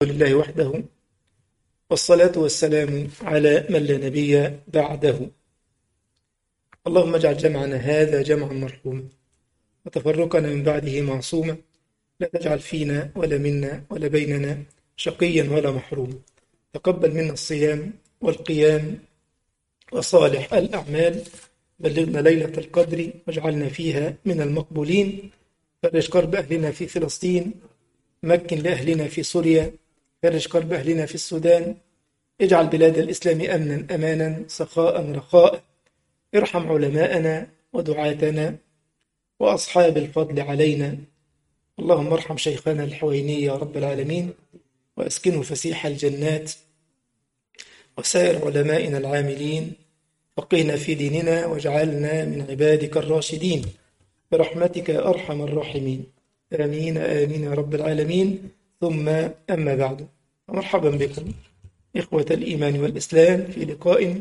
لله وحده والصلاة والسلام على من لا نبي بعده اللهم اجعل جمعنا هذا جمعا مرحوما وتفرقنا من بعده معصوما لا تجعل فينا ولا منا ولا بيننا شقيا ولا محروما تقبل منا الصيام والقيام وصالح الأعمال بلغنا ليلة القدر واجعلنا فيها من المقبولين فرج كرب أهلنا في فلسطين مكن لأهلنا في سوريا فرج كرب أهلنا في السودان اجعل بلاد الإسلام أمنا أمانا سخاء رخاء ارحم علماءنا ودعاتنا وأصحاب الفضل علينا اللهم ارحم شيخنا الحويني يا رب العالمين وأسكنه فسيح الجنات وسائر علمائنا العاملين فقهنا في ديننا واجعلنا من عبادك الراشدين برحمتك يا أرحم الراحمين آمين آمين يا رب العالمين ثم أما بعد مرحبا بكم إخوة الإيمان والإسلام في لقاء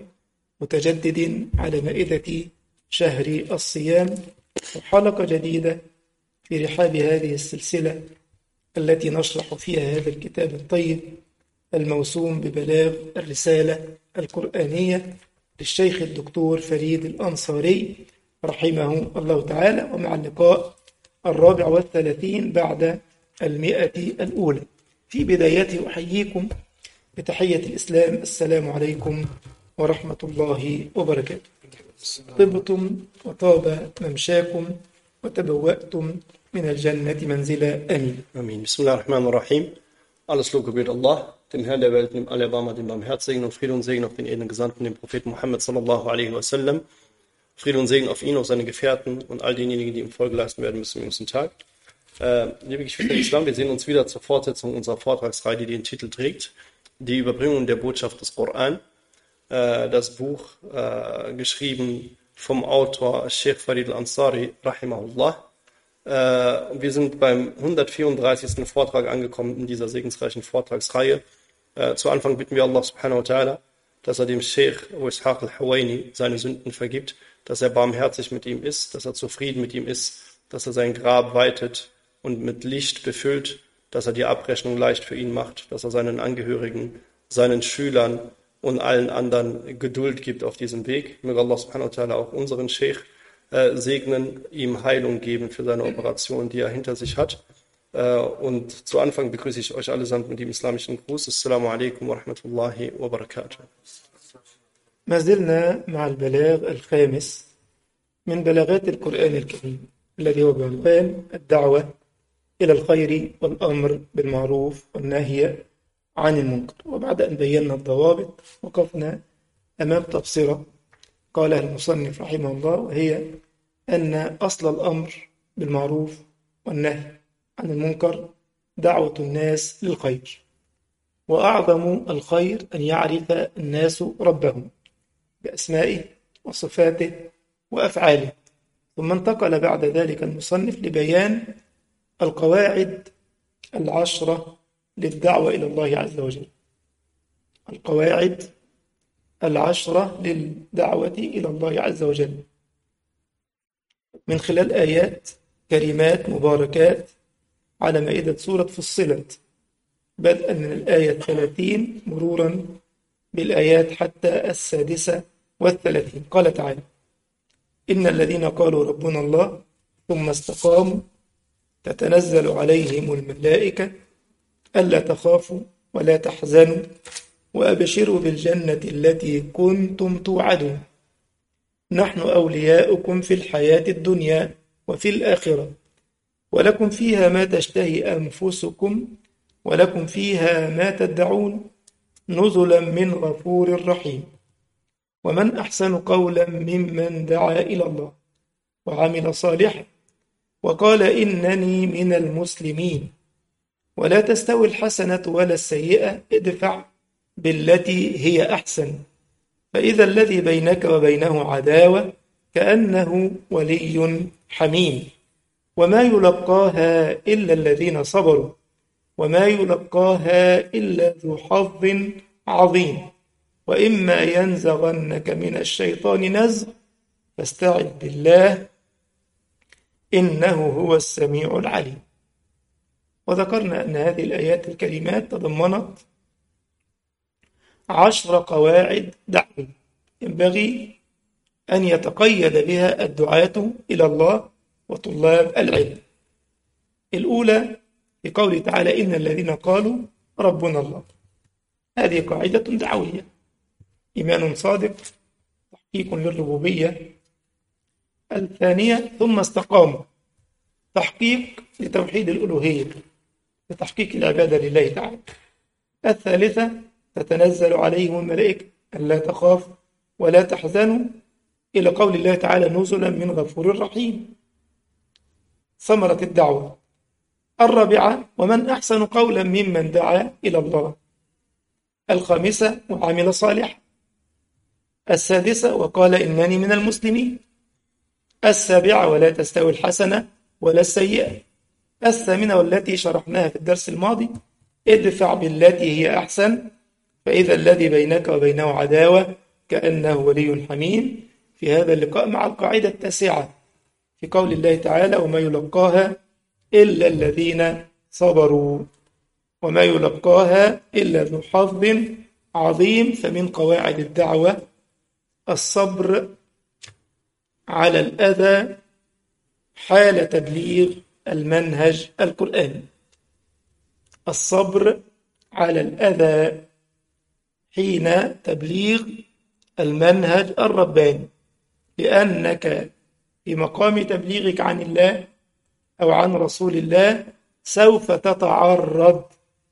متجدد على مائدة شهر الصيام وحلقة جديدة في رحاب هذه السلسلة التي نشرح فيها هذا الكتاب الطيب الموسوم ببلاغ الرسالة القرآنية للشيخ الدكتور فريد الأنصاري رحمه الله تعالى ومع اللقاء الرابع والثلاثين بعد المئة الأولى في بدايته أحييكم بتحية الإسلام السلام عليكم ورحمة الله وبركاته طبتم وطاب ممشاكم وتبوأتم من الجنة منزلا آمين Amin. Bismillahirrahmanirrahim. Alles Lob gebührt Allah, dem Herrn der Welt, dem Allerbarmer, dem Barmherzigen und Friede und Segen auf den edlen Gesandten, dem Propheten Muhammad sallallahu alaihi wasallam. Friede und Segen auf ihn, auf seine Gefährten und all diejenigen, die ihm Folge leisten werden bis zum jüngsten Tag. Äh, liebe Geschwister im Islam, wir sehen uns wieder zur Fortsetzung unserer Vortragsreihe, die den Titel trägt, die Überbringung der Botschaft des Koran. Äh, das Buch, äh, geschrieben vom Autor Sheikh Farid al-Ansari, rahimahullah. Äh, wir sind beim 134. Vortrag angekommen in dieser segensreichen Vortragsreihe. Äh, zu Anfang bitten wir Allah subhanahu wa ta'ala, dass er dem Sheikh Ishaq al-Hawaini seine Sünden vergibt, dass er barmherzig mit ihm ist, dass er zufrieden mit ihm ist, dass er sein Grab weitet und mit Licht befüllt, dass er die Abrechnung leicht für ihn macht, dass er seinen Angehörigen, seinen Schülern und allen anderen Geduld gibt auf diesem Weg. Möge Allah subhanahu wa ta'ala auch unseren Sheikh äh, segnen, ihm Heilung geben für seine Operation, die er hinter sich hat. Äh, und zu Anfang begrüße ich euch allesamt mit dem islamischen Gruß. Assalamu alaikum wa rahmatullahi wa barakatuh. ما زلنا مع البلاغ الخامس من بلاغات القرآن الكريم الذي هو بعنوان الدعوة إلى الخير والأمر بالمعروف والنهي عن المنكر وبعد أن بينا الضوابط وقفنا أمام تبصرة قالها المصنف رحمه الله وهي أن أصل الأمر بالمعروف والنهي عن المنكر دعوة الناس للخير وأعظم الخير أن يعرف الناس ربهم بأسمائه وصفاته وأفعاله ثم انتقل بعد ذلك المصنف لبيان القواعد العشرة للدعوة إلى الله عز وجل القواعد العشرة للدعوة إلى الله عز وجل من خلال آيات كلمات مباركات على مائدة سورة فصلت بدءا من الآية الثلاثين مرورا بالآيات حتى السادسة والثلاثين قال تعالى إن الذين قالوا ربنا الله ثم استقاموا تتنزل عليهم الملائكة ألا تخافوا ولا تحزنوا وأبشروا بالجنة التي كنتم توعدون نحن أولياؤكم في الحياة الدنيا وفي الآخرة ولكم فيها ما تشتهي أنفسكم ولكم فيها ما تدعون نزلا من غفور رحيم ومن أحسن قولا ممن دعا إلى الله وعمل صالحا وقال إنني من المسلمين ولا تستوي الحسنة ولا السيئة ادفع بالتي هي أحسن فإذا الذي بينك وبينه عداوة كأنه ولي حميم وما يلقاها إلا الذين صبروا وما يلقاها إلا ذو حظ عظيم وإما ينزغنك من الشيطان نزغ فاستعذ بالله إنه هو السميع العليم وذكرنا أن هذه الآيات الكريمات تضمنت عشر قواعد دعوة ينبغي أن يتقيد بها الدعاة إلى الله وطلاب العلم الأولى في قوله تعالى إن الذين قالوا ربنا الله هذه قاعدة دعوية إيمان صادق تحقيق للربوبية الثانية ثم استقاموا تحقيق لتوحيد الألوهية لتحقيق العبادة لله تعالى الثالثة تتنزل عليهم الملائكة ألا تخافوا ولا تحزنوا إلى قول الله تعالى نزلا من غفور رحيم ثمرة الدعوة الرابعة ومن أحسن قولا ممن دعا إلى الله الخامسة وعمل صالحا السادسة وقال إنني من المسلمين السابعة ولا تستوي الحسنة ولا السيئة الثامنة والتي شرحناها في الدرس الماضي ادفع بالتي هي أحسن فإذا الذي بينك وبينه عداوة كأنه ولي حميم في هذا اللقاء مع القاعدة التاسعة في قول الله تعالى وما يلقاها إلا الذين صبروا وما يلقاها إلا ذو حظ عظيم فمن قواعد الدعوة الصبر على الأذى حال تبليغ المنهج القرآني الصبر على الأذى حين تبليغ المنهج الرباني لأنك في مقام تبليغك عن الله أو عن رسول الله سوف تتعرض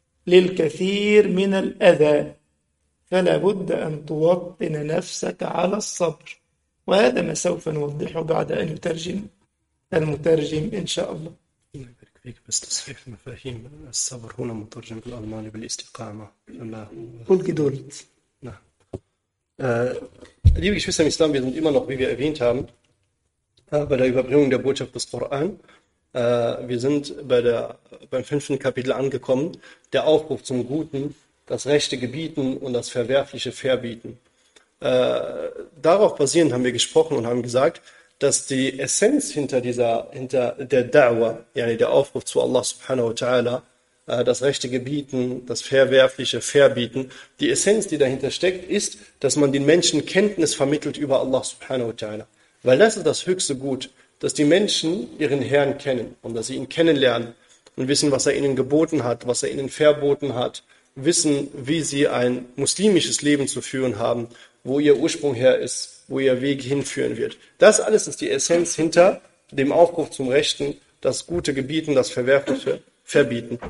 للكثير من الأذى فلا بد أن توطن نفسك على الصبر وهذا ما سوف نوضحه بعد أن يترجم المترجم إن شاء الله الله يبارك فيك بس تصحيح المفاهيم الصبر هنا مترجم بالألماني بالاستقامة لا قل Geduld Na. Äh, liebe Geschwister im Islam, wir sind immer noch, wie wir erwähnt haben, äh, bei der Überbringung der Botschaft des Koran. Äh, wir sind bei der, beim fünften Kapitel angekommen, der Aufruf zum Guten, das Rechte gebieten und das Verwerfliche verbieten. Äh, darauf basierend haben wir gesprochen und haben gesagt, dass die Essenz hinter dieser, hinter der Da'wah, yani der Aufruf zu Allah subhanahu wa ta'ala, äh, das Rechte gebieten, das Verwerfliche verbieten, die Essenz, die dahinter steckt, ist, dass man den Menschen Kenntnis vermittelt über Allah subhanahu wa ta'ala. Weil das ist das höchste Gut, dass die Menschen ihren Herrn kennen und dass sie ihn kennenlernen und wissen, was er ihnen geboten hat, was er ihnen verboten hat, wissen, wie sie ein muslimisches Leben zu führen haben, wo ihr Ursprung her ist, wo ihr Weg hinführen wird. Das alles ist die Essenz hinter dem Aufruf zum Rechten, das Gute gebieten, das Verwerfliche verbieten.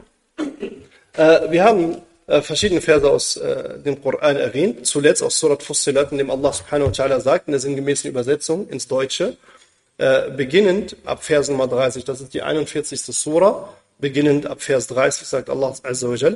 Äh, wir haben äh, verschiedene Verse aus äh, dem Koran erwähnt, zuletzt aus Surat Fussilat, in dem Allah subhanahu wa ta'ala sagt, in der sinngemäßen Übersetzung ins Deutsche, äh, beginnend ab Vers Nummer 30, das ist die 41. Surah, beginnend ab Vers 30 sagt Allah azza wa jal,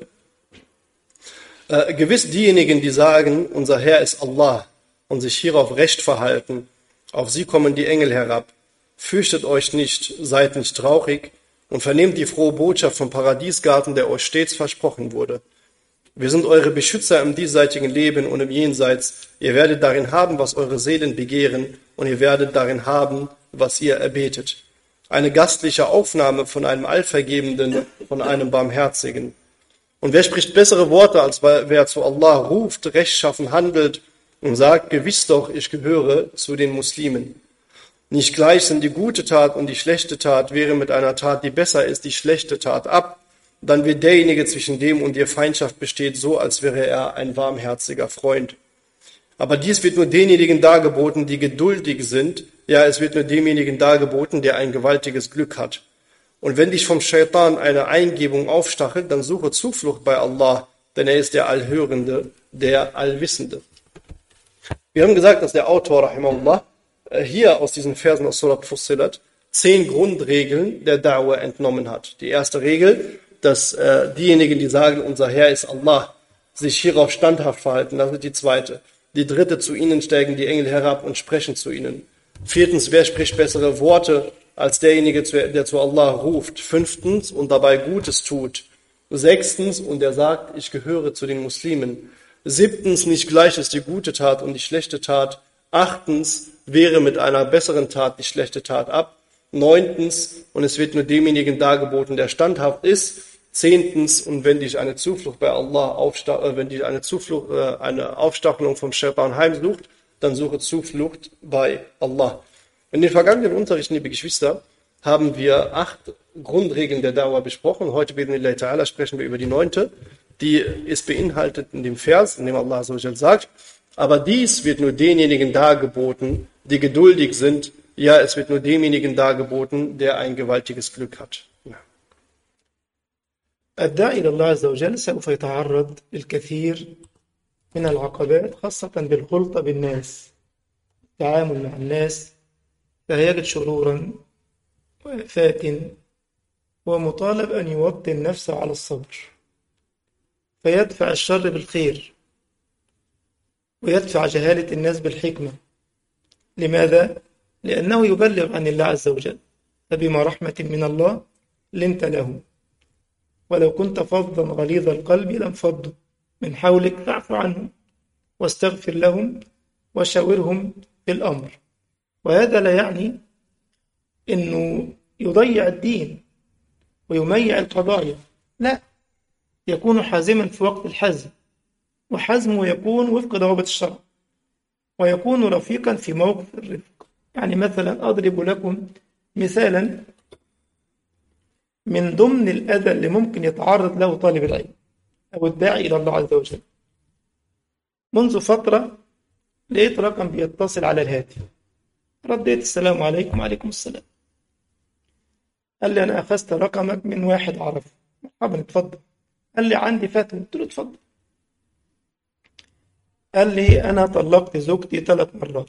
äh, gewiss diejenigen, die sagen, unser Herr ist Allah und sich hierauf recht verhalten, auf sie kommen die Engel herab. Fürchtet euch nicht, seid nicht traurig und vernehmt die frohe Botschaft vom Paradiesgarten, der euch stets versprochen wurde. Wir sind eure Beschützer im diesseitigen Leben und im Jenseits. Ihr werdet darin haben, was eure Seelen begehren, und ihr werdet darin haben, was ihr erbetet. Eine gastliche Aufnahme von einem Allvergebenden, von einem Barmherzigen. Und wer spricht bessere Worte, als wer zu Allah ruft, rechtschaffen handelt und sagt, gewiss doch, ich gehöre zu den Muslimen. Nicht gleich sind die gute Tat und die schlechte Tat, wäre mit einer Tat, die besser ist, die schlechte Tat ab. Dann wird derjenige zwischen dem und ihr Feindschaft besteht, so als wäre er ein warmherziger Freund. Aber dies wird nur denjenigen dargeboten, die geduldig sind. Ja, es wird nur demjenigen dargeboten, der ein gewaltiges Glück hat. Und wenn dich vom Shaitan eine Eingebung aufstachelt, dann suche Zuflucht bei Allah, denn er ist der Allhörende, der Allwissende. Wir haben gesagt, dass der Autor, rahimahullah, hier aus diesen Versen aus Surat Fussilat zehn Grundregeln der Da'wah entnommen hat. Die erste Regel, dass äh, diejenigen, die sagen, unser Herr ist Allah, sich hierauf standhaft verhalten, das ist die zweite. Die dritte, zu ihnen steigen die Engel herab und sprechen zu ihnen. Viertens, wer spricht bessere Worte als derjenige, der zu Allah ruft? Fünftens, und dabei Gutes tut. Sechstens, und der sagt, ich gehöre zu den Muslimen. Siebtens, nicht gleich ist die gute Tat und die schlechte Tat. Achtens, wehre mit einer besseren Tat die schlechte Tat ab. Neuntens, und es wird nur demjenigen dargeboten, der standhaft ist. Zehntens, und wenn dich eine Zuflucht bei Allah aufsta äh, wenn dich eine Zuflucht, äh, eine Aufstachelung vom Shaitan heimsucht, dann suche Zuflucht bei Allah. In den vergangenen Unterrichten, liebe Geschwister, haben wir acht Grundregeln der Dauer besprochen. Heute, beten Allah Ta'ala, sprechen wir über die neunte. Die ist beinhaltet in dem Vers, in dem Allah so sagt, aber dies wird nur denjenigen dargeboten, die geduldig sind. Ja, es wird nur demjenigen dargeboten, der ein gewaltiges Glück hat. Ja. الداعي إلى الله عز وجل سوف يتعرض للكثير من العقبات خاصة بالخلطة بالناس التعامل مع الناس فيجد شرورا وآفات ومطالب أن يوطن نفسه على الصبر فيدفع الشر بالخير ويدفع جهالة الناس بالحكمة لماذا؟ لأنه يبلغ عن الله عز وجل فبما رحمة من الله لنت له ولو كنت فظا غليظ القلب لانفضوا من حولك فاعف عنهم واستغفر لهم وشاورهم في الأمر وهذا لا يعني أنه يضيع الدين ويميع القضايا لا يكون حازما في وقت الحزم وحزمه يكون وفق ضوابط الشرع ويكون رفيقا في موقف الرفق يعني مثلا أضرب لكم مثالا من ضمن الأذى اللي ممكن يتعرض له طالب العلم أو الداعي إلى الله عز وجل منذ فترة لقيت رقم بيتصل على الهاتف رديت السلام عليكم وعليكم السلام قال لي أنا أخذت رقمك من واحد عرفه مرحبا اتفضل قال لي عندي فتوى قلت له اتفضل قال لي أنا طلقت زوجتي ثلاث مرات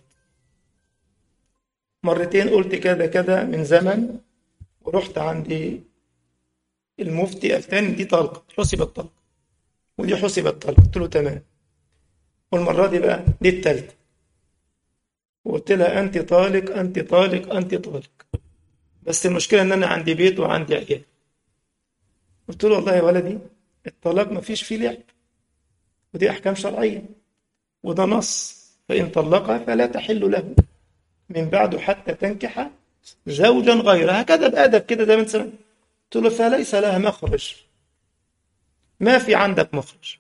مرتين قلت كذا كذا من زمن ورحت عندي المفتي الثاني دي طلقة حسبت طلقة ودي حسبت طلقة قلت له تمام والمرة دي بقى دي التالتة وقلت لها أنت طالق أنت طالق أنت طالق بس المشكلة إن أنا عندي بيت وعندي عيال قلت له والله يا ولدي الطلاق ما فيش فيه لعب ودي أحكام شرعية وده نص فإن طلقها فلا تحل له من بعده حتى تنكح زوجا غيره هكذا بأدب كده زي ما انت سمعت قلت له فليس لها مخرج ما في عندك مخرج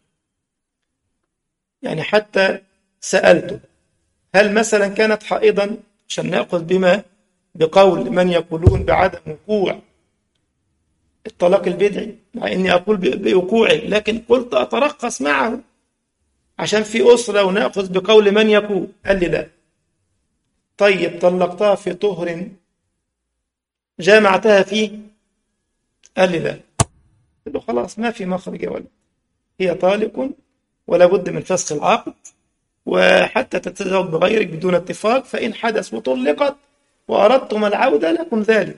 يعني حتى سألته هل مثلا كانت حائضا عشان نأخذ بما بقول من يقولون بعدم وقوع الطلاق البدعي مع اني اقول بوقوعه لكن قلت اترخص معه عشان في اسره وناخذ بقول من يقول قال لي لا طيب طلقتها في طهر جامعتها فيه قال لي لا قلت له خلاص ما في مخرج يا ولد هي طالق ولا بد من فسخ العقد وحتى تتزوج بغيرك بدون اتفاق فإن حدث وطلقت وأردتم العودة لكم ذلك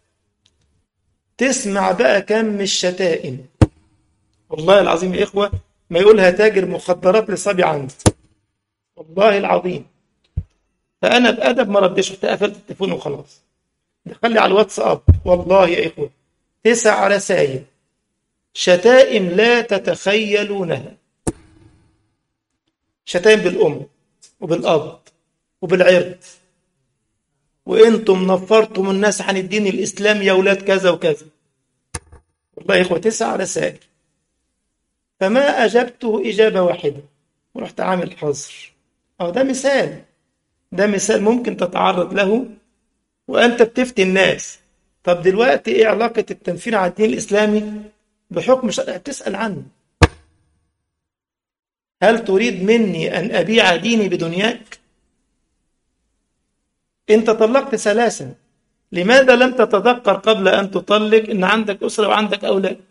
تسمع بقى كم الشتائم والله العظيم يا إخوة ما يقولها تاجر مخدرات لصبي عندي والله العظيم فأنا بأدب ما ردش رحت قفلت التليفون وخلاص دخل لي على الواتساب والله يا إخوة تسع رسائل شتائم لا تتخيلونها شتائم بالأم وبالأب وبالعرض وانتم نفرتم الناس عن الدين الاسلامي يا اولاد كذا وكذا والله يا اخوه تسع رسائل فما اجبته اجابه واحده ورحت عامل حظر اه ده مثال ده مثال ممكن تتعرض له وانت بتفتي الناس طب دلوقتي ايه علاقه التنفير على الدين الاسلامي بحكم شرعي بتسال عنه هل تريد مني ان ابيع ديني بدنياك انت طلقت ثلاثا لماذا لم تتذكر قبل ان تطلق ان عندك اسره وعندك اولاد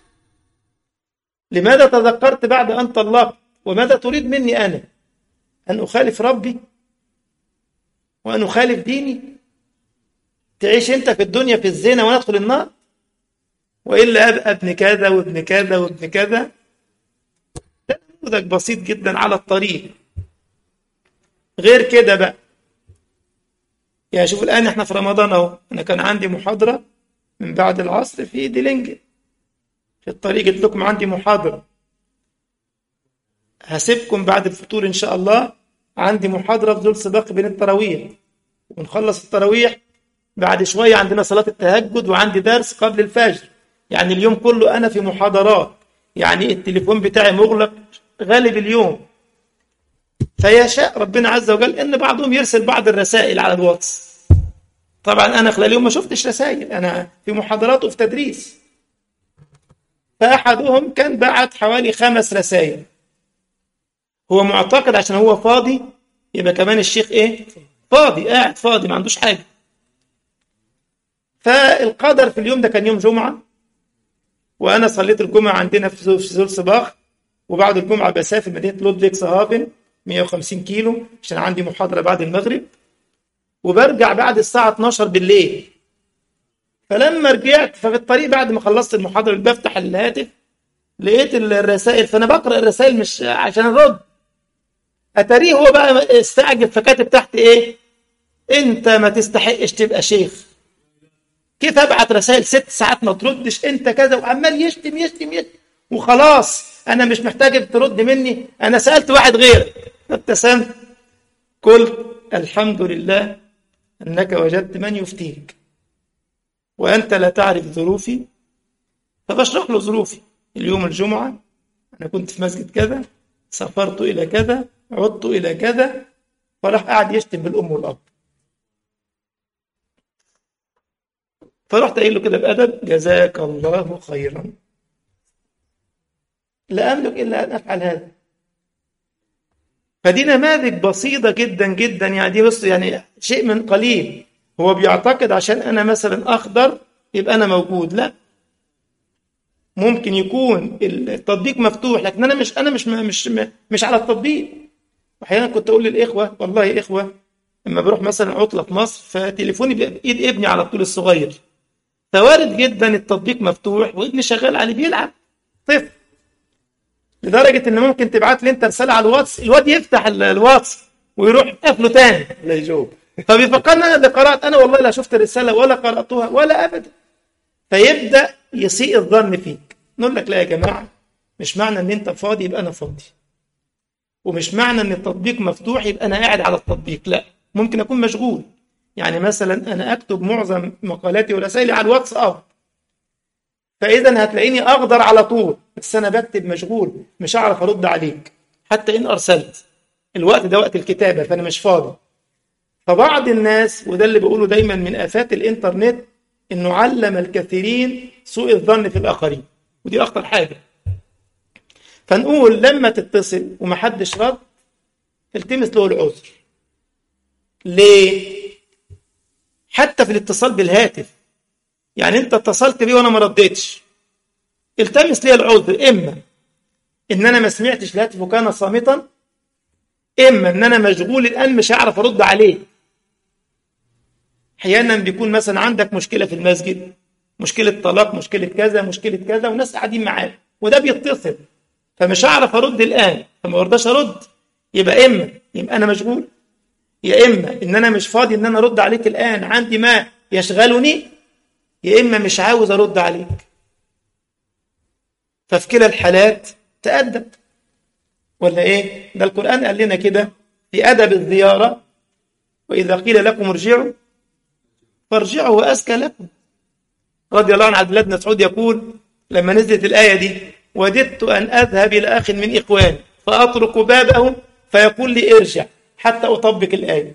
لماذا تذكرت بعد ان طلقت وماذا تريد مني انا ان اخالف ربي وان اخالف ديني تعيش انت في الدنيا في الزنا وندخل النار والا ابقى ابن كذا وابن كذا وابن كذا ده نموذج بسيط جدا على الطريق غير كده بقى يعني شوف الآن احنا في رمضان اهو أنا كان عندي محاضرة من بعد العصر في ديلينج في الطريق قلت لكم عندي محاضرة هسيبكم بعد الفطور إن شاء الله عندي محاضرة في ذول سباق بين التراويح ونخلص التراويح بعد شوية عندنا صلاة التهجد وعندي درس قبل الفجر يعني اليوم كله أنا في محاضرات يعني التليفون بتاعي مغلق غالب اليوم فيشاء ربنا عز وجل ان بعضهم يرسل بعض الرسائل على الواتس طبعا انا خلال اليوم ما شفتش رسائل انا في محاضرات وفي تدريس فاحدهم كان بعت حوالي خمس رسائل هو معتقد عشان هو فاضي يبقى كمان الشيخ ايه فاضي قاعد فاضي ما عندوش حاجه فالقدر في اليوم ده كان يوم جمعه وانا صليت الجمعه عندنا في زول صباخ وبعد الجمعه بسافر مدينه لودفيكس هافن 150 كيلو عشان عندي محاضره بعد المغرب وبرجع بعد الساعه 12 بالليل فلما رجعت ففي الطريق بعد ما خلصت المحاضره بفتح الهاتف لقيت الرسائل فانا بقرا الرسائل مش عشان ارد اتاريه هو بقى استعجب فكاتب تحت ايه انت ما تستحقش تبقى شيخ كيف ابعت رسائل ست ساعات ما تردش انت كذا وعمال يشتم يشتم يشتم وخلاص انا مش محتاج ترد مني انا سالت واحد غيرك فابتسمت قلت الحمد لله انك وجدت من يفتيك وانت لا تعرف ظروفي فبشرح له ظروفي اليوم الجمعه انا كنت في مسجد كذا سافرت الى كذا عدت الى كذا فراح قاعد يشتم بالام والاب فرحت قايل له كده بادب جزاك الله خيرا لا املك الا ان افعل هذا فدي نماذج بسيطة جدا جدا يعني دي بص يعني شيء من قليل هو بيعتقد عشان أنا مثلا أخضر يبقى أنا موجود لا ممكن يكون التطبيق مفتوح لكن أنا مش أنا مش مش مش على التطبيق أحيانا كنت أقول للإخوة والله يا إخوة لما بروح مثلا عطلة في مصر فتليفوني بإيد ابني على طول الصغير فوارد جدا التطبيق مفتوح وابني شغال عليه بيلعب طفل لدرجة إن ممكن تبعت لي أنت رسالة على الواتس الواد يفتح الواتس ويروح قافله تاني لا يجاوب فبيفكرني أنا اللي قرأت أنا والله لا شفت الرسالة ولا قرأتها ولا أبدا فيبدأ يسيء الظن فيك نقول لك لا يا جماعة مش معنى إن أنت فاضي يبقى أنا فاضي ومش معنى إن التطبيق مفتوح يبقى أنا قاعد على التطبيق لا ممكن أكون مشغول يعني مثلا أنا أكتب معظم مقالاتي ورسائلي على الواتساب فاذا هتلاقيني اخضر على طول بس انا بكتب مشغول مش هعرف ارد عليك حتى ان ارسلت الوقت ده وقت الكتابه فانا مش فاضي فبعض الناس وده اللي بقوله دايما من افات الانترنت انه علم الكثيرين سوء الظن في الاخرين ودي اخطر حاجه فنقول لما تتصل ومحدش رد التمس له العذر ليه حتى في الاتصال بالهاتف يعني انت اتصلت بي وانا ما رديتش التمس لي العذر اما ان انا ما سمعتش الهاتف وكان صامتا اما ان انا مشغول الان مش هعرف ارد عليه احيانا بيكون مثلا عندك مشكله في المسجد مشكله طلاق مشكله كذا مشكله كذا وناس قاعدين معاك وده بيتصل فمش هعرف ارد الان فما برضاش ارد يبقى اما يبقى انا مشغول يا اما ان انا مش فاضي ان انا ارد عليك الان عندي ما يشغلني يا إما مش عاوز أرد عليك ففي كلا الحالات تأدب ولا إيه؟ ده القرآن قال لنا كده في أدب الزيارة وإذا قيل لكم ارجعوا فارجعوا وأزكى لكم رضي الله عن عبد الله بن مسعود يقول لما نزلت الآية دي وددت أن أذهب إلى أخ من إخواني فأطرق بابه فيقول لي ارجع حتى أطبق الآية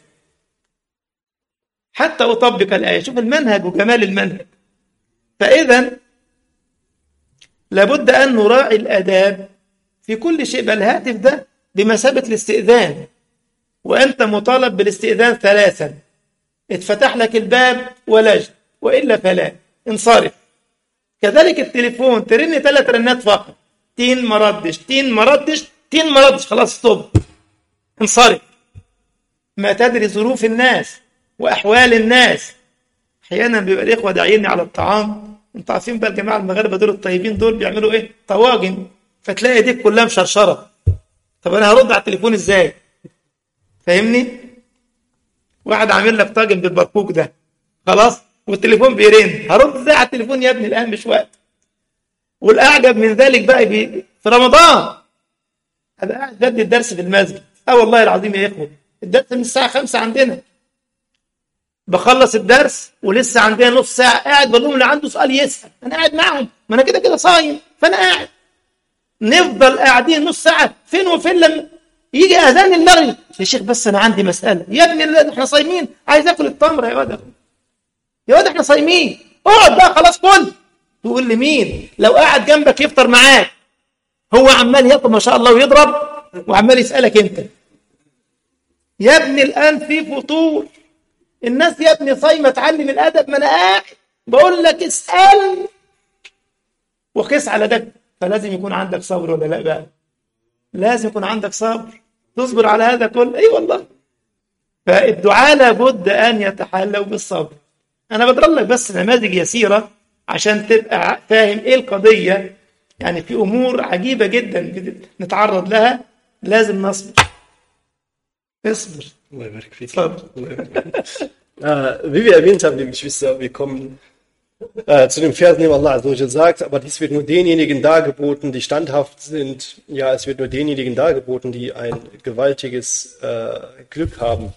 حتى أطبق الآية شوف المنهج وجمال المنهج فإذا لابد أن نراعي الآداب في كل شيء بل الهاتف ده بمثابة الاستئذان وأنت مطالب بالاستئذان ثلاثا اتفتح لك الباب ولج وإلا فلا انصرف كذلك التليفون ترن ثلاث رنات فقط تين مردش تين مردش تين مردش خلاص ستوب انصرف ما تدري ظروف الناس واحوال الناس احيانا بيبقى الاخوه داعيني على الطعام انتوا عارفين بقى الجماعه المغاربه دول الطيبين دول بيعملوا ايه طواجن فتلاقي ايديك كلها مشرشره طب انا هرد على التليفون ازاي فاهمني واحد عامل لك طاجن بالبرقوق ده خلاص والتليفون بيرن هرد ازاي على التليفون يا ابني الان مش وقت والاعجب من ذلك بقى بي... في رمضان انا قاعد بدي الدرس في المسجد اه والله العظيم يا اخوه الدرس من الساعه 5 عندنا بخلص الدرس ولسه عندنا نص ساعة قاعد بقول لهم اللي عنده سؤال يسأل أنا قاعد معهم ما أنا كده كده صايم فأنا قاعد نفضل قاعدين نص ساعة فين وفين لما يجي أذان المغرب يا شيخ بس أنا عندي مسألة يا ابني لا، احنا صايمين عايز آكل التمر يا واد يا واد احنا صايمين اقعد بقى خلاص كل تقول لي مين لو قاعد جنبك يفطر معاك هو عمال ياكل ما شاء الله ويضرب وعمال يسألك أنت يا ابني الآن في فطور الناس يا ابني صايمة تعلم الأدب ما أنا قاعد بقول لك اسأل وقس على ده فلازم يكون عندك صبر ولا لا بقى لازم يكون عندك صبر تصبر على هذا كله اي والله فالدعاء لابد ان يتحلوا بالصبر انا بضرب لك بس نماذج يسيره عشان تبقى فاهم ايه القضيه يعني في امور عجيبه جدا نتعرض لها لازم نصبر اصبر Allah يبارك فيك. صبر Allah يبارك فيك. Äh, wie wir erwähnt haben, liebe Geschwister, wir kommen äh, zu dem Vers, in dem Allah so sagt, aber dies wird nur denjenigen dargeboten, die standhaft sind. Ja, es wird nur denjenigen dargeboten, die ein gewaltiges äh, Glück haben.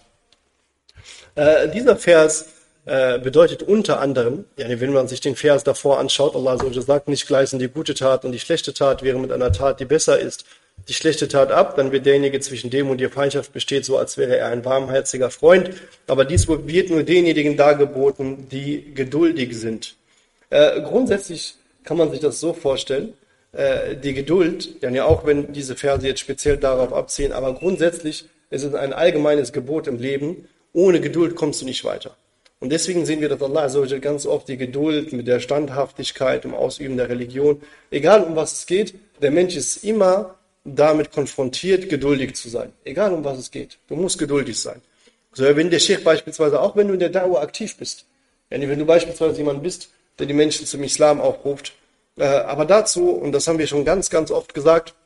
Äh, dieser Vers äh, bedeutet unter anderem, ja, wenn man sich den Vers davor anschaut, Allah so sagt, nicht gleichen die gute Tat und die schlechte Tat wäre mit einer Tat, die besser ist, die schlechte Tat ab, dann wird derjenige zwischen dem und dir Feindschaft besteht, so als wäre er ein warmherziger Freund. Aber dies wird nur denjenigen dargeboten, die geduldig sind. Äh, grundsätzlich kann man sich das so vorstellen, äh, die Geduld, ja auch wenn diese Verse jetzt speziell darauf abzielen, aber grundsätzlich ist es ein allgemeines Gebot im Leben, ohne Geduld kommst du nicht weiter. Und deswegen sehen wir, dass Allah Azzawajal ganz oft die Geduld mit der Standhaftigkeit im Ausüben der Religion, egal um was es geht, der Mensch ist immer damit konfrontiert, geduldig zu sein. Egal um was es geht. Du musst geduldig sein. So, wenn der Sheikh beispielsweise, auch wenn du in der Dauer aktiv bist, yani wenn du beispielsweise jemand bist, der die Menschen zum Islam aufruft, äh, aber dazu, und das haben wir schon ganz, ganz oft gesagt,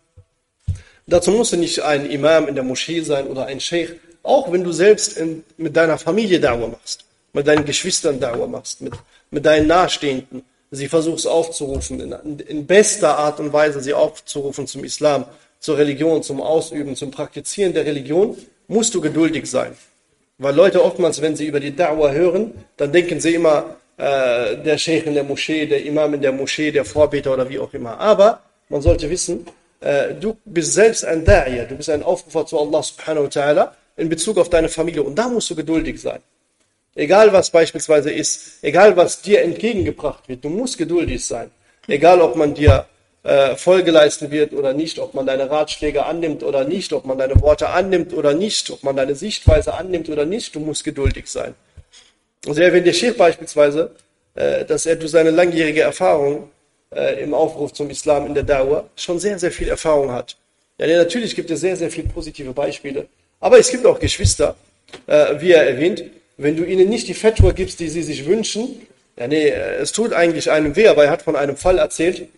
dazu musst du nicht ein Imam in der Moschee sein oder ein Sheikh, auch wenn du selbst in, mit deiner Familie Dauer machst, mit deinen Geschwistern Dauer machst, mit, mit deinen Nahestehenden, sie versuchst aufzurufen, in, in bester Art und Weise sie aufzurufen zum Islam, zur Religion, zum Ausüben, zum Praktizieren der Religion, musst du geduldig sein. Weil Leute oftmals, wenn sie über die Dauer hören, dann denken sie immer, äh, der Sheikh in der Moschee, der Imam in der Moschee, der Vorbeter oder wie auch immer. Aber man sollte wissen, äh, du bist selbst ein Da'iyah, du bist ein Aufrufer zu Allah subhanahu wa ta'ala in Bezug auf deine Familie und da musst du geduldig sein. Egal was beispielsweise ist, egal was dir entgegengebracht wird, du musst geduldig sein. Egal ob man dir äh, Folge leisten wird oder nicht, ob man deine Ratschläge annimmt oder nicht, ob man deine Worte annimmt oder nicht, ob man deine Sichtweise annimmt oder nicht, du musst geduldig sein. Also wenn der Sheikh beispielsweise, äh, dass er durch seine langjährige Erfahrung äh, im Aufruf zum Islam in der Dauer schon sehr, sehr viel Erfahrung hat. Ja, natürlich gibt es sehr, sehr viele positive Beispiele. Aber es gibt auch Geschwister, äh, wie er erwähnt, wenn du ihnen nicht die Fetttour gibst, die sie sich wünschen, ja, nee, es tut eigentlich einem weh, aber er hat von einem Fall erzählt,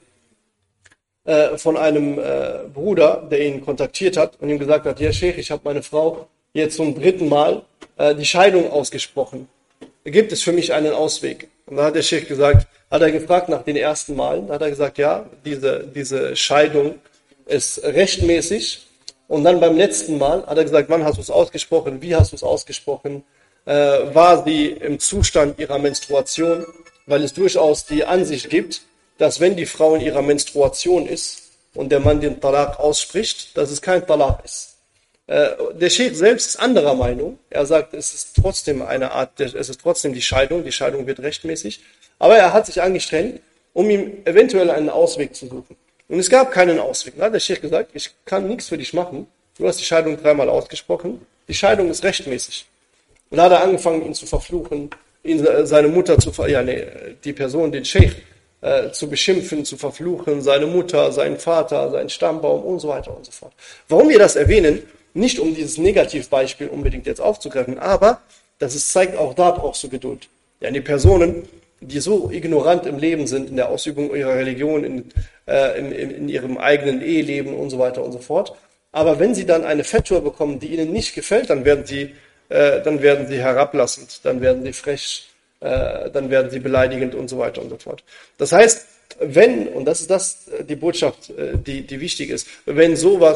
äh, von einem äh, Bruder, der ihn kontaktiert hat und ihm gesagt hat, ja Sheikh, ich habe meine Frau jetzt zum dritten Mal äh, die Scheidung ausgesprochen. Gibt es für mich einen Ausweg? Und da hat der Sheikh gesagt, hat er gefragt nach den ersten Malen, da hat er gesagt, ja, diese, diese Scheidung ist rechtmäßig. Und dann beim letzten Mal hat er gesagt, wann hast du es ausgesprochen, wie hast du es ausgesprochen, äh, war sie im Zustand ihrer Menstruation, weil es durchaus die Ansicht gibt, dass wenn die Frau in ihrer Menstruation ist und der Mann den Talak ausspricht, dass es kein Talak ist. Äh, der Sheikh selbst ist anderer Meinung. Er sagt, es ist trotzdem eine Art, es ist trotzdem die Scheidung, die Scheidung wird rechtmäßig. Aber er hat sich angestrengt, um ihm eventuell einen Ausweg zu suchen. Und es gab keinen Ausweg. Da hat der Sheikh gesagt, ich kann nichts für dich machen. Du hast die Scheidung dreimal ausgesprochen. Die Scheidung ist rechtmäßig. Und da hat er angefangen, ihn zu verfluchen, ihn, seine Mutter zu ver ja, nee, die Person, den Sheikh, äh, zu beschimpfen, zu verfluchen, seine Mutter, seinen Vater, seinen Stammbaum und so weiter und so fort. Warum wir das erwähnen, nicht um dieses Negativbeispiel unbedingt jetzt aufzugreifen, aber das ist, zeigt auch da brauchst du Geduld. Ja, die Personen, die so ignorant im Leben sind, in der Ausübung ihrer Religion, in, äh, in, in ihrem eigenen Eheleben und so weiter und so fort. Aber wenn sie dann eine Fetttour bekommen, die ihnen nicht gefällt, dann werden sie, äh, dann werden sie herablassend, dann werden sie frech, äh, dann werden sie beleidigend und so weiter und so fort. Das heißt, wenn, und das ist das, die Botschaft, die, die wichtig ist, wenn sowas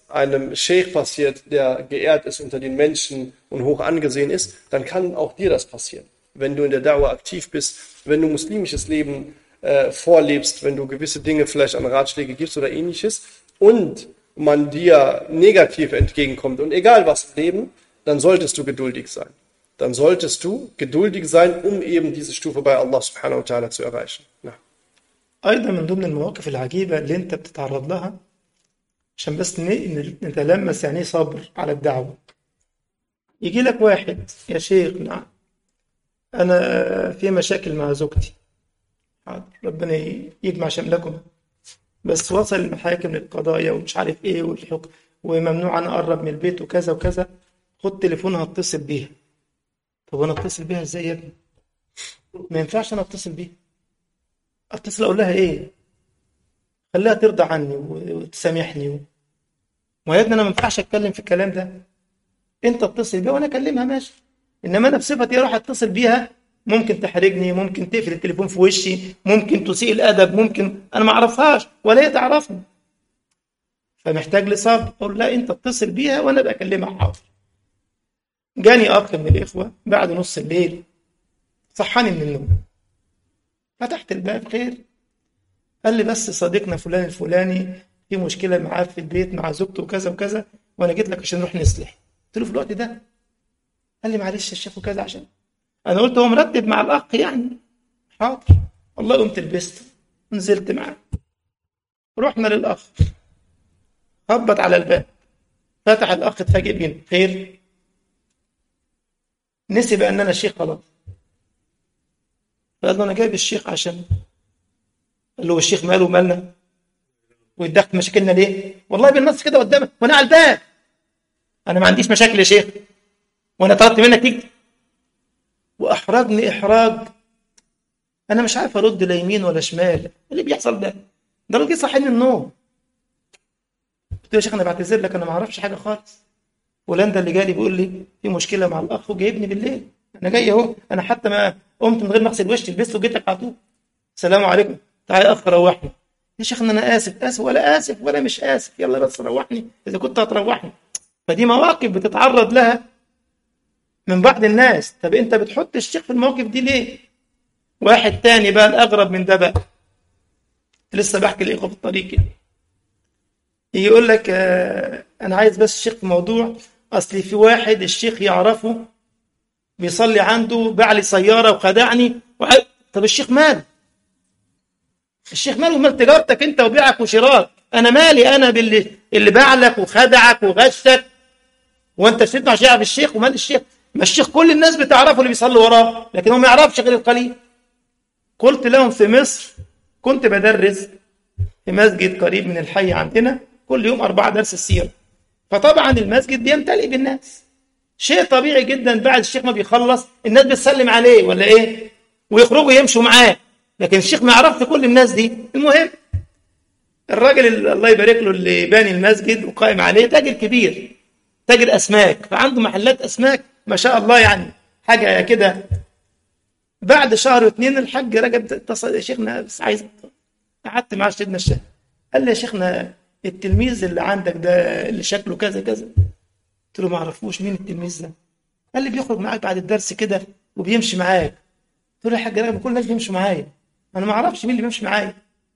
einem Sheikh passiert, der geehrt ist unter den Menschen und hoch angesehen ist, dann kann auch dir das passieren. Wenn du in der Dauer aktiv bist, wenn du muslimisches Leben äh, vorlebst, wenn du gewisse Dinge vielleicht an Ratschläge gibst oder ähnliches und man dir negativ entgegenkommt und egal was im Leben, dann solltest du geduldig sein. Dann solltest du geduldig sein, um eben diese Stufe bei Allah subhanahu wa ta'ala zu erreichen. Ja. أيضا من ضمن المواقف العجيبة اللي أنت بتتعرض لها عشان بس ن- نتلمس يعني إيه صبر على الدعوة يجي لك واحد يا شيخ نعم أنا في مشاكل مع زوجتي حاضر ربنا يجمع شملكم بس وصل المحاكم للقضايا ومش عارف إيه والحكم وممنوع أنا أقرب من البيت وكذا وكذا خد تليفونها اتصل بيها طب أنا أتصل بيها إزاي يا ابني؟ ما ينفعش أنا أتصل بيها اتصل اقول لها ايه خليها ترضى عني وتسامحني و... ما يا ابني انا ما ينفعش اتكلم في الكلام ده انت اتصل بيها وانا اكلمها ماشي انما انا بصفتي اروح اتصل بيها ممكن تحرجني ممكن تقفل التليفون في وشي ممكن تسيء الادب ممكن انا ما اعرفهاش ولا هي تعرفني فمحتاج لصبر اقول لا انت اتصل بيها وانا بكلمها حاضر جاني اخ من الاخوه بعد نص الليل صحاني من النوم فتحت الباب خير قال لي بس صديقنا فلان الفلاني في مشكلة معاه في البيت مع زوجته وكذا وكذا وأنا جيت لك عشان نروح نصلح قلت له في الوقت ده قال لي معلش يا شيخ وكذا عشان أنا قلت هو مرتب مع الأخ يعني حاضر والله قمت لبست نزلت معاه رحنا للأخ خبط على الباب فتح الأخ اتفاجئ بينا خير نسي بأن أنا شيخ خلاص فقال له انا جايب الشيخ عشان قال له الشيخ ماله مالنا ويتدخل مشاكلنا ليه والله بالنص كده قدامك وانا على الباب انا ما عنديش مشاكل يا شيخ وانا طلبت منك تيجي واحرجني احراج انا مش عارف ارد لا يمين ولا شمال إيه اللي بيحصل ده ده راجل صحيني من النوم قلت له يا شيخ انا بعتذر لك انا ما اعرفش حاجه خالص فلان ده اللي جالي بيقول لي في مشكله مع الاخ وجايبني بالليل انا جاي اهو انا حتى ما قمت من غير ما اغسل وشي لبست وجيت لك على طول السلام عليكم تعالى يا اخ روحني يا شيخنا انا اسف اسف ولا اسف ولا مش اسف يلا بس روحني اذا كنت هتروحني فدي مواقف بتتعرض لها من بعض الناس طب انت بتحط الشيخ في المواقف دي ليه واحد تاني بقى الاغرب من ده بقى لسه بحكي الاخوه في الطريق كده يجي يقول لك آه انا عايز بس الشيخ في موضوع اصل في واحد الشيخ يعرفه بيصلي عنده باع لي سياره وخدعني وع... طب الشيخ ماله الشيخ ماله مال تجارتك انت وبيعك وشراك انا مالي انا باللي اللي باع لك وخدعك وغشك وانت شفتنا عشان يعرف الشيخ ومال الشيخ ما الشيخ كل الناس بتعرفه اللي بيصلي وراه لكن هو ما يعرفش غير القليل قلت لهم في مصر كنت بدرس في مسجد قريب من الحي عندنا كل يوم أربعة درس السيرة فطبعا المسجد بيمتلئ بالناس شيء طبيعي جدا بعد الشيخ ما بيخلص الناس بتسلم عليه ولا ايه ويخرجوا يمشوا معاه لكن الشيخ ما يعرفش كل الناس دي المهم الراجل اللي الله يبارك له اللي باني المسجد وقائم عليه تاجر كبير تاجر اسماك فعنده محلات اسماك ما شاء الله يعني حاجه كده بعد شهر واثنين الحاج رجب اتصل يا شيخنا بس عايز قعدت مع سيدنا الشيخ قال لي يا شيخنا التلميذ اللي عندك ده اللي شكله كذا كذا قلت له ما اعرفوش مين التلميذ ده قال لي بيخرج معاك بعد الدرس كده وبيمشي معاك قلت له يا حاج رجب كل الناس بيمشوا معايا انا ما اعرفش مين اللي بيمشي معايا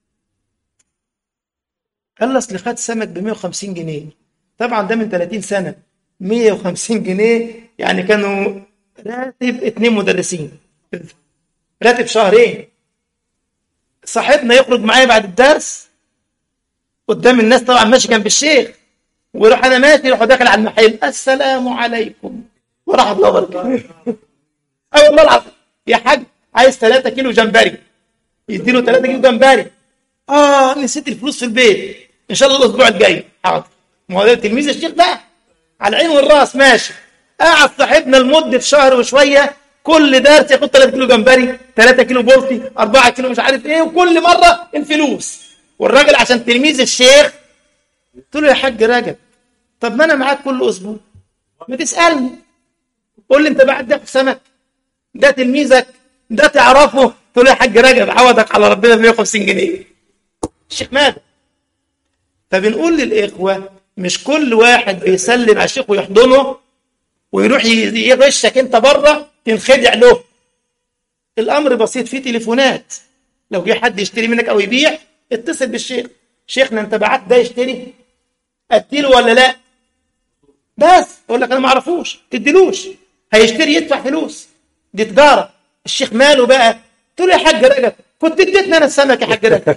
قال لي اصل خد سمك ب 150 جنيه طبعا ده من 30 سنه 150 جنيه يعني كانوا راتب اتنين مدرسين راتب شهرين صاحبنا يخرج معايا بعد الدرس قدام الناس طبعا ماشي جنب الشيخ ويروح انا ماشي يروح داخل على المحل السلام عليكم ورحمه الله وبركاته اه والله العظيم يا حاج عايز 3 كيلو جمبري يديله 3 كيلو جمبري اه نسيت الفلوس في البيت ان شاء الله الاسبوع الجاي حاضر ما هو ده تلميذ الشيخ بقى على العين والراس ماشي قعد صاحبنا لمده شهر وشويه كل درس ياخد 3 كيلو جمبري 3 كيلو بولتي 4 كيلو مش عارف ايه وكل مره الفلوس والراجل عشان تلميذ الشيخ قلت له يا حاج رجب طب ما انا معاك كل اسبوع ما تسالني قول لي انت بعد ده سمك ده تلميذك ده تعرفه قلت له يا حاج رجب عوضك على ربنا ب 150 جنيه الشيخ ماذا فبنقول للاخوه مش كل واحد بيسلم على الشيخ ويحضنه ويروح ي- يغشك انت بره تنخدع له الامر بسيط في تليفونات لو جه حد يشتري منك او يبيع اتصل بالشيخ شيخنا انت بعت ده يشتري اديله ولا لا بس يقول لك انا ما اعرفوش تديلوش هيشتري يدفع فلوس دي تجاره الشيخ ماله بقى تقول له يا حاج رجب كنت اديتني انا السمك يا حاج رجب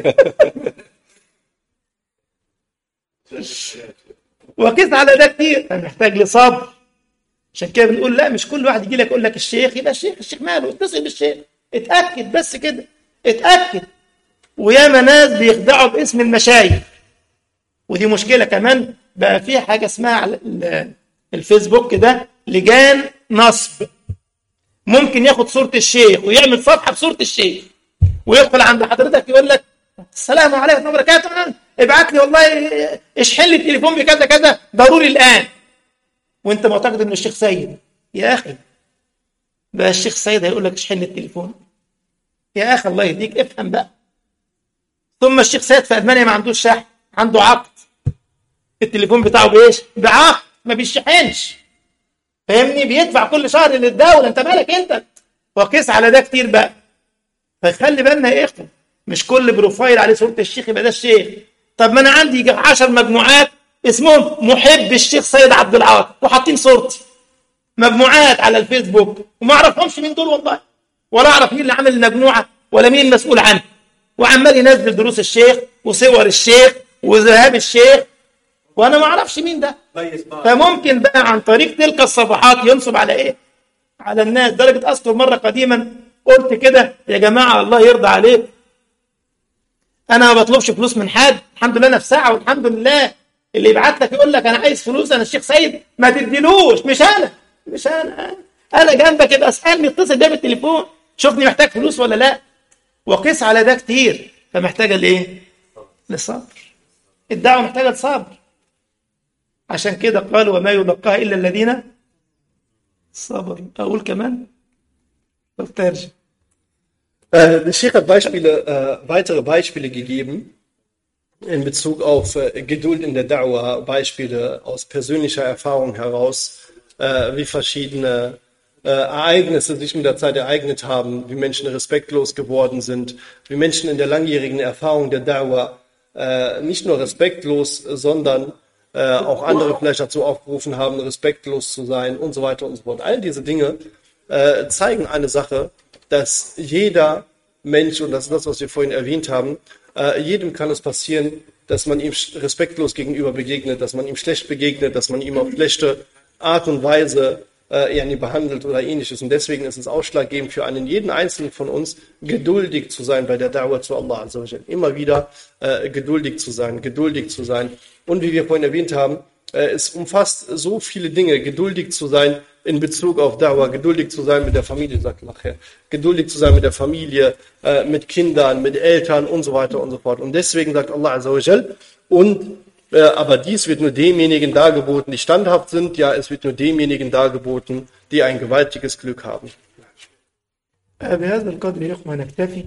وقيس على ده كتير محتاج لصبر عشان كده بنقول لا مش كل واحد يجي لك يقول لك الشيخ يبقى الشيخ الشيخ ماله اتصل بالشيخ اتاكد بس كده اتاكد وياما ناس بيخدعوا باسم المشايخ ودي مشكله كمان بقى في حاجه اسمها على ال- الفيسبوك ده لجان نصب ممكن ياخد صوره الشيخ ويعمل صفحه بصوره الشيخ ويدخل عند حضرتك يقول لك السلام عليكم ورحمه الله وبركاته ابعت لي والله اشحن لي التليفون بكذا كذا ضروري الان وانت معتقد ان الشيخ سيد يا اخي بقى الشيخ سيد هيقول لك اشحن لي التليفون يا اخي الله يهديك افهم بقى ثم الشيخ سيد في المانيا ما عندوش شحن عنده عقد التليفون بتاعه بايش بعقد ما بيشحنش فاهمني بيدفع كل شهر للدوله انت مالك انت وقيس على ده كتير بقى فخلي بالنا يا اخوه مش كل بروفايل عليه صوره الشيخ يبقى ده الشيخ طب ما انا عندي يجي 10 مجموعات اسمهم محب الشيخ سيد عبد العاطي وحاطين صورتي مجموعات على الفيسبوك وما اعرفهمش مين دول والله ولا اعرف مين اللي عامل المجموعه ولا مين المسؤول عنها وعمال ينزل دروس الشيخ وصور الشيخ وذهاب الشيخ وانا ما اعرفش مين ده فممكن بقى عن طريق تلك الصفحات ينصب على ايه على الناس درجه اذكر مره قديما قلت كده يا جماعه الله يرضى عليك انا ما بطلبش فلوس من حد الحمد لله انا في ساعه والحمد لله اللي يبعت لك يقول لك انا عايز فلوس انا الشيخ سيد ما تديلوش مش انا مش انا انا جنبك يبقى اسالني اتصل بيا بالتليفون شوفني محتاج فلوس ولا لا وقيس على ده كتير فمحتاجه لايه لصبر الدعوه محتاجه لصبر عشان كده قالوا وما يلقاها الا الذين صبروا اقول كمان طب ترجم Äh, der Sheikh hat Beispiele, äh, weitere Beispiele gegeben in Bezug auf äh, Geduld in der Dauer, Beispiele aus persönlicher Erfahrung heraus, äh, wie verschiedene äh, Ereignisse sich mit der Zeit ereignet haben, wie Menschen respektlos geworden sind, wie Menschen in der langjährigen Erfahrung der Dauer äh, nicht nur respektlos, sondern äh, auch andere vielleicht dazu aufgerufen haben, respektlos zu sein und so weiter und so fort. All diese Dinge äh, zeigen eine Sache, dass jeder Mensch, und das ist das, was wir vorhin erwähnt haben, äh, jedem kann es passieren, dass man ihm sch- respektlos gegenüber begegnet, dass man ihm schlecht begegnet, dass man ihm auf schlechte Art und Weise äh, yani behandelt oder ähnliches. Und deswegen ist es ausschlaggebend für einen jeden Einzelnen von uns, geduldig zu sein bei der Dauer zu Allah. Azza wa Jal. Immer wieder äh, geduldig zu sein, geduldig zu sein. Und wie wir vorhin erwähnt haben, äh, es umfasst so viele Dinge, geduldig zu sein in Bezug auf Dauer, geduldig zu sein mit der Familie, sagt nachher, geduldig zu sein mit der Familie, äh, mit Kindern, mit Eltern und so weiter und so fort. Und deswegen sagt Allah Azza wa Jal, und äh, aber dies wird nur demjenigen dargeboten, die standhaft sind, ja, es wird nur demjenigen dargeboten, die ein gewaltiges Glück haben. بهذا القدر يا إخوة نكتفي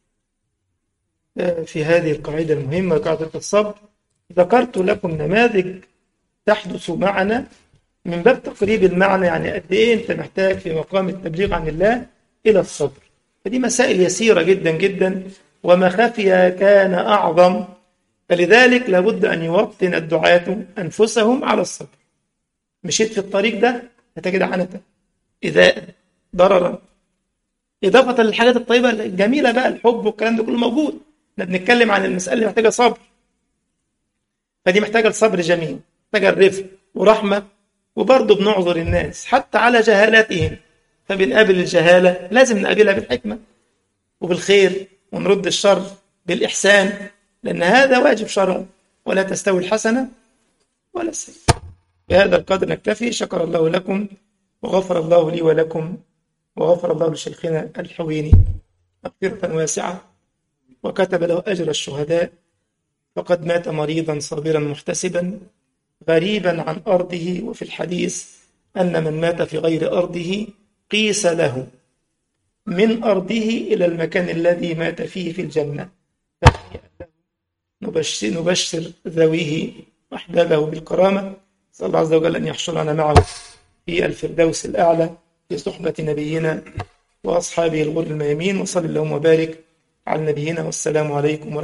في هذه القاعدة المهمة قاعدة الصبر ذكرت لكم نماذج تحدث معنا من باب تقريب المعنى يعني قد إيه أنت محتاج في مقام التبليغ عن الله إلى الصبر فدي مسائل يسيرة جدا جدا وما خفي كان أعظم فلذلك لابد أن يوطن الدعاة أنفسهم على الصبر مشيت في الطريق ده هتجد عنة إذاء ضررا إضافة للحاجات الطيبة الجميلة بقى الحب والكلام ده كله موجود احنا بنتكلم عن المسألة اللي محتاجة صبر فدي محتاجة الصبر جميل محتاجة الرفق ورحمة وبرضه بنعذر الناس حتى على جهالاتهم فبنقابل الجهالة لازم نقابلها بالحكمة وبالخير ونرد الشر بالإحسان لأن هذا واجب شرعي ولا تستوي الحسنة ولا السيئة بهذا القدر نكتفي شكر الله لكم وغفر الله لي ولكم وغفر الله لشيخنا الحويني مغفرة واسعة وكتب له أجر الشهداء فقد مات مريضا صابرا محتسبا غريبا عن أرضه وفي الحديث أن من مات في غير أرضه قيس له من أرضه إلى المكان الذي مات فيه في الجنة نبشر, نبشر ذويه وأحبابه بالكرامة نسأل الله عز وجل أن يحشرنا معه في الفردوس الأعلى في صحبة نبينا وأصحابه الغر الميامين وصل اللهم وبارك على نبينا والسلام عليكم ورحمة